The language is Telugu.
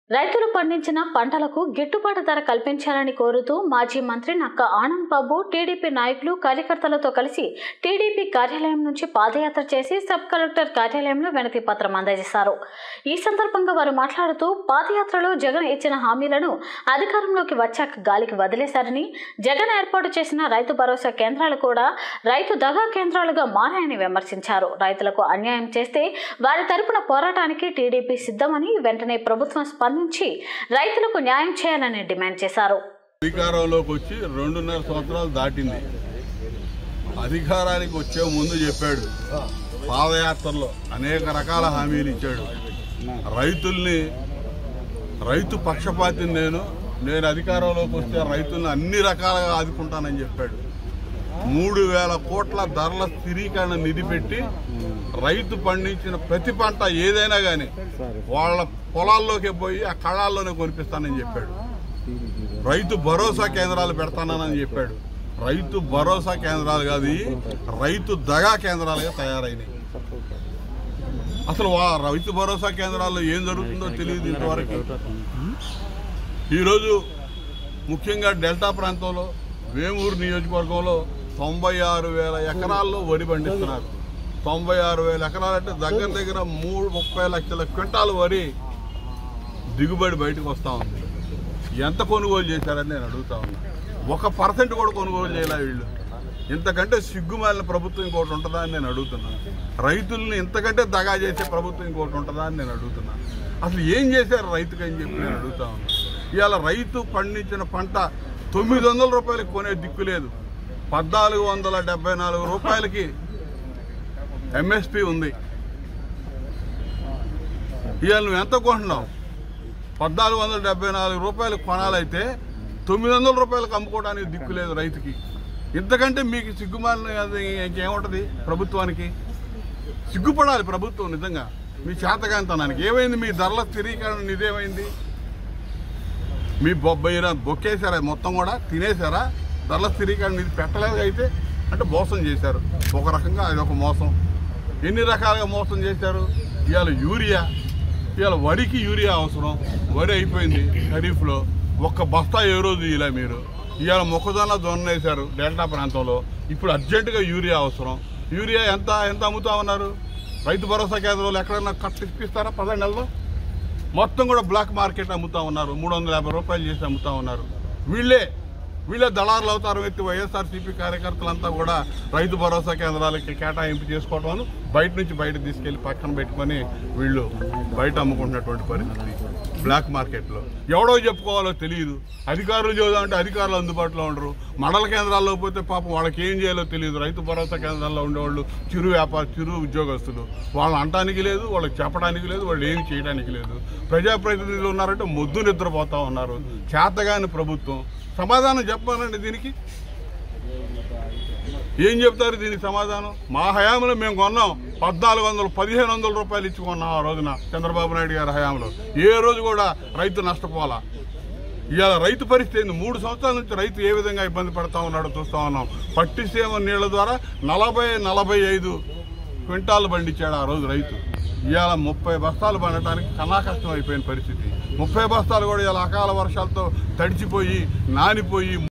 రైతులు పండించిన పంటలకు గిట్టుబాటు ధర కల్పించాలని కోరుతూ మాజీ మంత్రి నక్క ఆనంద్ బాబు టీడీపీ నాయకులు కార్యకర్తలతో కలిసి టీడీపీ కార్యాలయం నుంచి పాదయాత్ర చేసి సబ్ కలెక్టర్ కార్యాలయంలో వినతి పత్రం అందజేశారు ఈ సందర్భంగా వారు మాట్లాడుతూ పాదయాత్రలో జగన్ ఇచ్చిన హామీలను అధికారంలోకి వచ్చాక గాలికి వదిలేశారని జగన్ ఏర్పాటు చేసిన రైతు భరోసా కేంద్రాలు కూడా రైతు దగా కేంద్రాలుగా మారాయని విమర్శించారు రైతులకు అన్యాయం చేస్తే వారి తరపున పోరాటానికి టీడీపీ సిద్ధమని వెంటనే ప్రభుత్వం స్పందించి రైతులకు న్యాయం చేయాలని డిమాండ్ చేశారు అధికారంలోకి వచ్చి రెండున్నర సంవత్సరాలు దాటింది అధికారానికి వచ్చే ముందు చెప్పాడు పాదయాత్రలో అనేక రకాల హామీలు ఇచ్చాడు రైతుల్ని రైతు పక్షపాతిని నేను నేను అధికారంలోకి వస్తే రైతుల్ని అన్ని రకాలుగా ఆదుకుంటానని చెప్పాడు మూడు వేల కోట్ల ధరల స్థిరీకరణ నిధి పెట్టి రైతు పండించిన ప్రతి పంట ఏదైనా కానీ వాళ్ళ పొలాల్లోకి పోయి ఆ కళాల్లోనే కొనిపిస్తానని చెప్పాడు రైతు భరోసా కేంద్రాలు పెడతానని చెప్పాడు రైతు భరోసా కేంద్రాలు కాదు ఇవి, రైతు దగా కేంద్రాలుగా తయారైనాయి అసలు వా రైతు భరోసా కేంద్రాల్లో ఏం జరుగుతుందో తెలియదు ఇంతవరకు ఈరోజు ముఖ్యంగా డెల్టా ప్రాంతంలో వేమూరు నియోజకవర్గంలో తొంభై ఆరు వేల ఎకరాల్లో వరి పండిస్తున్నారు తొంభై ఆరు వేల ఎకరాలు అంటే దగ్గర దగ్గర మూడు ముప్పై లక్షల క్వింటాలు వరి దిగుబడి బయటకు వస్తూ ఉంది ఎంత కొనుగోలు చేశారని నేను అడుగుతా ఉన్నా ఒక పర్సెంట్ కూడా కొనుగోలు చేయలే వీళ్ళు ఇంతకంటే సిగ్గుమాలిన ప్రభుత్వం ఇంకోటి ఉంటుందా అని నేను అడుగుతున్నా రైతుల్ని ఇంతకంటే దగా చేసే ప్రభుత్వం ఇంకోటి ఉంటుందా అని నేను అడుగుతున్నా అసలు ఏం చేశారు రైతుకి అని చెప్పి నేను అడుగుతా ఉన్నా ఇవాళ రైతు పండించిన పంట తొమ్మిది వందల రూపాయలకి కొనే దిక్కు లేదు పద్నాలుగు వందల డెబ్బై నాలుగు రూపాయలకి ఎంఎస్పి ఉంది ఇవాళ నువ్వు ఎంత కొంటున్నావు పద్నాలుగు వందల డెబ్బై నాలుగు రూపాయలు కొనాలైతే తొమ్మిది వందల రూపాయలకు అమ్ముకోవడానికి దిక్కు లేదు రైతుకి ఇంతకంటే మీకు సిగ్గుమాలిన అది ఇంకేముంటది ప్రభుత్వానికి సిగ్గుపడాలి ప్రభుత్వం నిజంగా మీ చేతకాంతనానికి ఏమైంది మీ ధరల స్థిరీకరణ నిధేమైంది మీ బొబ్బయ్య బొక్కేశారా మొత్తం కూడా తినేశారా ధరల స్థిరీకరణ నిధి పెట్టలేదు అయితే అంటే మోసం చేశారు ఒక రకంగా అది ఒక మోసం ఎన్ని రకాలుగా మోసం చేశారు ఇవాళ యూరియా ఇవాళ వరికి యూరియా అవసరం వరి అయిపోయింది ఖరీఫ్లో ఒక్క బస్తా ఏ రోజు ఇలా మీరు ఇవాళ మొక్కజొన్న జొన్న వేశారు డెల్టా ప్రాంతంలో ఇప్పుడు అర్జెంటుగా యూరియా అవసరం యూరియా ఎంత ఎంత అమ్ముతా ఉన్నారు రైతు భరోసా కేంద్రంలో ఎక్కడన్నా కట్ ఇప్పిస్తారా పదండి నెలలో మొత్తం కూడా బ్లాక్ మార్కెట్ అమ్ముతా ఉన్నారు మూడు వందల యాభై రూపాయలు చేసి అమ్ముతా ఉన్నారు వీళ్ళే వీళ్ళే దళారులు అవుతారు వ్యక్తి వైఎస్ఆర్సీపీ కార్యకర్తలంతా కూడా రైతు భరోసా కేంద్రాలకి కేటాయింపు చేసుకోవడం బయట నుంచి బయట తీసుకెళ్లి పక్కన పెట్టుకొని వీళ్ళు బయట అమ్ముకుంటున్నటువంటి పరిస్థితి బ్లాక్ మార్కెట్లో ఎవడో చెప్పుకోవాలో తెలియదు అధికారులు చూద్దామంటే అధికారులు అందుబాటులో ఉండరు మండల కేంద్రాల్లో పోతే పాపం వాళ్ళకి ఏం చేయాలో తెలియదు రైతు భరోసా కేంద్రాల్లో ఉండేవాళ్ళు చిరు వ్యాపార చిరు ఉద్యోగస్తులు వాళ్ళని అనటానికి లేదు వాళ్ళకి చెప్పడానికి లేదు వాళ్ళు ఏమి చేయడానికి లేదు ప్రజాప్రతినిధులు ఉన్నారంటే మొద్దు నిద్రపోతా ఉన్నారు చేతగాని ప్రభుత్వం సమాధానం చెప్పాలండి దీనికి ఏం చెప్తారు దీనికి సమాధానం మా హయాంలో మేము కొన్నాం పద్నాలుగు వందలు పదిహేను వందల రూపాయలు ఇచ్చి కొన్నాం ఆ రోజున చంద్రబాబు నాయుడు గారి హయాంలో ఏ రోజు కూడా రైతు నష్టపోలా ఇవాళ రైతు పరిస్థితి ఏంది మూడు సంవత్సరాల నుంచి రైతు ఏ విధంగా ఇబ్బంది పడతా ఉన్నాడో చూస్తా ఉన్నాం పట్టిసీమ నీళ్ల ద్వారా నలభై నలభై ఐదు క్వింటాలు పండించాడు ఆ రోజు రైతు ఇవాళ ముప్పై బస్తాలు పండటానికి కన్నా కష్టం అయిపోయిన పరిస్థితి ముప్పై బస్తాలు కూడా ఇలా అకాల వర్షాలతో తడిచిపోయి నానిపోయి